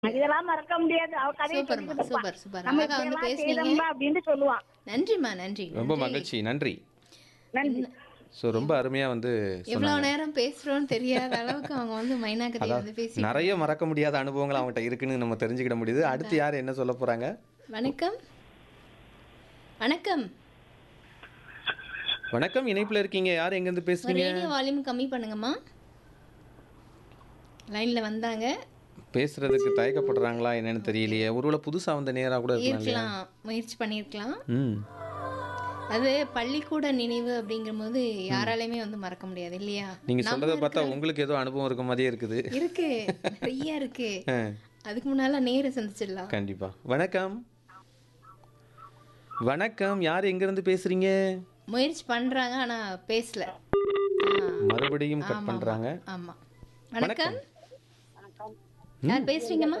இதெல்லாம் மறக்க முடியாது அவ கதையை சூப்பர்மா, சொல்லிட்டு இருப்பா. Super, super. நம்ம அழகா வந்து இப்படியெல்லாம் பேசுனீங்க. செய்தோம்மா அப்படின்னு சொல்லுவான் நன்றிம்மா நன்றி ரொம்ப நன்றி. மகிழ்ச்சி நன்றி நன்றி ஸோ ரொம்ப அருமையா வந்து எவ்வளவு சொன்னாங்க நேரம் பேசுறோம்னு தெரியாத அளவுக்கு அவங்க வந்து மைனா கதையை வந்து பேசி நிறைய மறக்க முடியாத அனுபவங்கள் அவங்ககிட்ட இருக்குன்னு நம்ம தெரிஞ்சுக்கிட முடியுது அடுத்து யார் என்ன சொல்ல போறாங்க வணக்கம் வணக்கம் வணக்கம் இணைப்புல இருக்கீங்க யார் எங்க இருந்து பேசுறீங்க ரேடியோ வால்யூம் கம்மி பண்ணுங்கம்மா லைன்ல வந்தாங்க பேசுறதுக்கு தயக்கப்படுறாங்களா என்னன்னு தெரியலையே ஒருவேளை புதுசா வந்த நேரா கூட இருக்கலாம் இல்லையா இருக்கலாம் முயற்சி பண்ணியிருக்கலாம் ம் அது பள்ளிக்கூட நினைவு அப்படிங்கும்போது யாராலையுமே வந்து மறக்க முடியாது இல்லையா நீங்க நம்ம சொல்றதை பார்த்தா உங்களுக்கு ஏதோ அனுபவம் இருக்க மாதிரியே இருக்குது இருக்கு நிறைய இருக்கு ஆ, அதுக்கு முன்னால நேர சந்திச்சிடலாம் கண்டிப்பா வணக்கம் வணக்கம் யார் எங்க இருந்து பேசுறீங்க முயற்சி பண்றாங்க ஆனா பேசல ஆ, மறுபடியும் கட் ஆமா, பண்றாங்க ஆமா வணக்கம் யார் பேசுறீங்கம்மா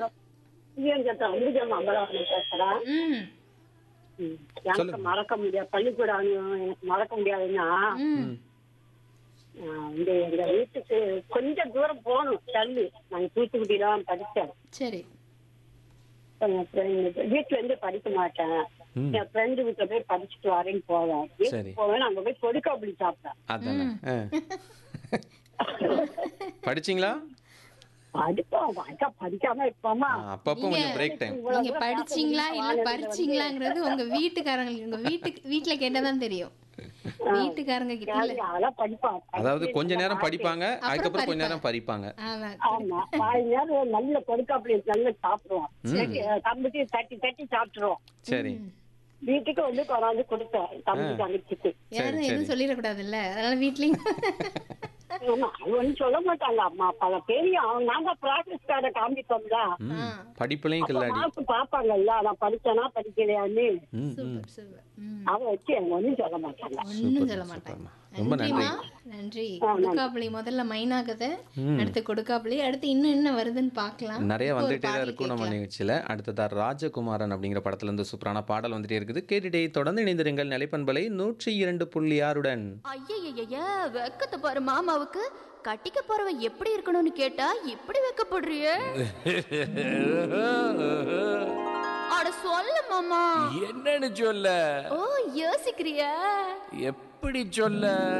பேசுறேன் ம் ம். எனக்கு மறக்க முடியாது பள்ளிக்கூடம் அனுபவம் எனக்கு மறக்க முடியாதுன்னா ம் ஆஹ் இந்த எங்க வீட்டுக்கு கொஞ்சம் தூரம் போகணும் தள்ளி நான் தூத்துக்குடி தான் படித்தேன் சரி என் friend வீட்டுல இருந்து படிக்க மாட்டேன் ம். என் ஃப்ரெண்டு வீட்டுல போய் படிச்சுட்டு வரேன்னு போவேன் சரி. வீட்டுக்கு போவேன் அங்க போய் கொடுக்காப்புளி சாப்பிட்டேன் அதானே ஆ. படிச்சீங்களா படிப்போம் படிக்க படிக்காம இருப்போமா ஆ, அப்பப்போ கொஞ்சம் பிரேக் டைம் நீங்க படிச்சீங்களா இல்ல பறிச்சீங்களாங்கிறது உங்க வீட்டுக்காரங்களுக்கு உங்க வீட்டுக்கு வீட்டுல கேட்டாதான் தெரியும் வீட்டுக்காரங்க கிட்ட இல்ல அதெல்லாம் படிப்பான் அதாவது கொஞ்ச நேரம் படிப்பாங்க அதுக்கப்புறம் கொஞ்ச நேரம் பறிப்பாங்க ஆமா ஆமா பாதி நேரம் நல்ல கொடுக்காப்புளி நல்லா சாப்பிடுவோம் தம்பிக்கு தட்டி தட்டி சாப்பிட்டுருவோம் சரி வீட்டுக்கு வந்து கொண்டாந்து கொடுத்தேன் தம்பிக்கு அனுப்பிச்சிட்டு யாரும் எதுவும் சொல்லிடக்கூடாதுல்ல அதனால வீட்லயும் ஆமா அது ஒண்ணும் சொல்ல மாட்டாங்க அம்மா அப்பா தெரியும் அவங்க நாங்க ப்ராக்டிஸ் கார்டை காமிப்போம்ல ம் படிப்புலையும் கில்லாடி மார்க் பாப்பாங்கல்ல நான் படிச்சேனா படிக்கலையான்னு ம் ம் சூப்பர் சூப்பர் ம் அவ வச்சு அவங்க ஒண்ணும் சொல்ல மாட்டாங்க ஒண்ணும் சொல்ல மாட்டாங்க ரொம்ப நன்றிமா நன்றி கொடுக்காப்புளி முதல்ல மைனா கதை அடுத்து கொடுக்காப்புளி அடுத்து இன்னும் என்ன வருதுன்னு பார்க்கலாம் நிறைய இப்போ ஒரு வந்துட்டே தான் பாடல் இருக்கும் நம்ம கேட்கலாம். நிகழ்ச்சியில் அடுத்ததா ராஜகுமாரன் அப்படிங்கிற படத்துல இருந்து சூப்பரான பாடல் வந்துட்டே இருக்குது கேட்டுட்டே தொடர்ந்து இணைந்திருங்கள் நிலைப்பண்பலை நூற்றி இரண்டு புள்ளி ஆறுடன் ஐயய்யய்ய வெக்கத்தை பாரு மாமாவுக்கு கட்டிக்க போறவன் எப்படி இருக்கணும்னு கேட்டா இப்படி வெக்கப்படுறியே அட சொல்ல மாமா என்னன்னு சொல்ல ஓ யோசிக்கிறியா எப்படி சொல்ல